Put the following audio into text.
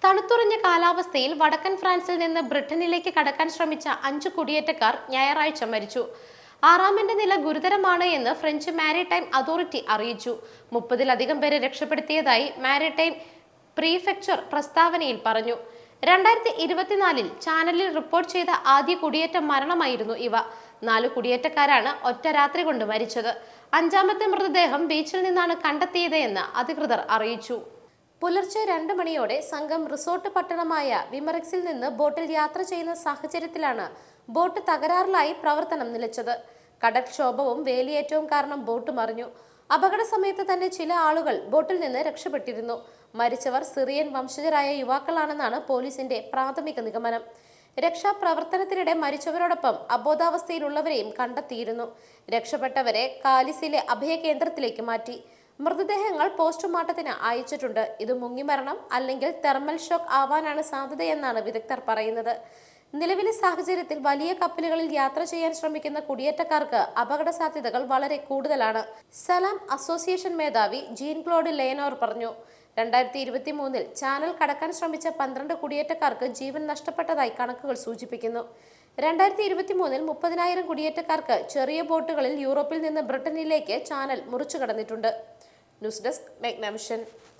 തണുത്തുറഞ്ഞ കാലാവസ്ഥയിൽ വടക്കൻ ഫ്രാൻസിൽ നിന്ന് ബ്രിട്ടനിലേക്ക് കടക്കാൻ ശ്രമിച്ച അഞ്ച് കുടിയേറ്റക്കാർ ഞായറാഴ്ച മരിച്ചു ആറാമന്റെ നില ഗുരുതരമാണ് എന്ന് ഫ്രഞ്ച് മാരിടൈം അതോറിറ്റി അറിയിച്ചു മുപ്പതിലധികം പേരെ രക്ഷപ്പെടുത്തിയതായി മാരിടൈം പ്രീഫെക്ചർ പ്രസ്താവനയിൽ പറഞ്ഞു രണ്ടായിരത്തി ഇരുപത്തിനാലിൽ ചാനലിൽ റിപ്പോർട്ട് ചെയ്ത ആദ്യ കുടിയേറ്റ മരണമായിരുന്നു ഇവ നാല് കുടിയേറ്റക്കാരാണ് ഒറ്റ രാത്രി കൊണ്ട് മരിച്ചത് അഞ്ചാമത്തെ മൃതദേഹം ബീച്ചിൽ നിന്നാണ് കണ്ടെത്തിയത് എന്ന് അധികൃതർ അറിയിച്ചു പുലർച്ചെ രണ്ട് മണിയോടെ സംഘം റിസോർട്ട് പട്ടണമായ വിമറക്സിൽ നിന്ന് ബോട്ടിൽ യാത്ര ചെയ്യുന്ന സാഹചര്യത്തിലാണ് ബോട്ട് തകരാറിലായി പ്രവർത്തനം നിലച്ചത് കടൽക്ഷോഭവും വേലിയേറ്റവും കാരണം ബോട്ട് മറിഞ്ഞു അപകട സമയത്ത് തന്നെ ചില ആളുകൾ ബോട്ടിൽ നിന്ന് രക്ഷപ്പെട്ടിരുന്നു മരിച്ചവർ സിറിയൻ വംശജരായ യുവാക്കളാണെന്നാണ് പോലീസിന്റെ പ്രാഥമിക നിഗമനം രക്ഷാപ്രവർത്തനത്തിനിടെ മരിച്ചവരോടൊപ്പം അബോധാവസ്ഥയിലുള്ളവരെയും കണ്ടെത്തിയിരുന്നു രക്ഷപ്പെട്ടവരെ കാലിസിലെ അഭയകേന്ദ്രത്തിലേക്ക് മാറ്റി മൃതദേഹങ്ങൾ പോസ്റ്റ്മോർട്ടത്തിന് അയച്ചിട്ടുണ്ട് ഇത് മുങ്ങിമരണം അല്ലെങ്കിൽ തെർമൽ ഷോക്ക് ആവാനാണ് സാധ്യതയെന്നാണ് വിദഗ്ധർ പറയുന്നത് നിലവിലെ സാഹചര്യത്തിൽ വലിയ കപ്പലുകളിൽ യാത്ര ചെയ്യാൻ ശ്രമിക്കുന്ന കുടിയേറ്റക്കാർക്ക് അപകട സാധ്യതകൾ വളരെ കൂടുതലാണ് സലാം അസോസിയേഷൻ മേധാവി ജീൻ ക്ലോഡ് ലേനോർ പറഞ്ഞു രണ്ടായിരത്തി ഇരുപത്തി മൂന്നിൽ ചാനൽ കടക്കാൻ ശ്രമിച്ച പന്ത്രണ്ട് കുടിയേറ്റക്കാർക്ക് ജീവൻ നഷ്ടപ്പെട്ടതായി കണക്കുകൾ സൂചിപ്പിക്കുന്നു രണ്ടായിരത്തി ഇരുപത്തി മൂന്നിൽ മുപ്പതിനായിരം കുടിയേറ്റക്കാർക്ക് ചെറിയ ബോട്ടുകളിൽ യൂറോപ്പിൽ നിന്ന് ബ്രിട്ടനിലേക്ക് ചാനൽ മുറിച്ചു കടന്നിട്ടുണ്ട് ന്യൂസ് ഡെസ്ക് മെഗ്നവിഷൻ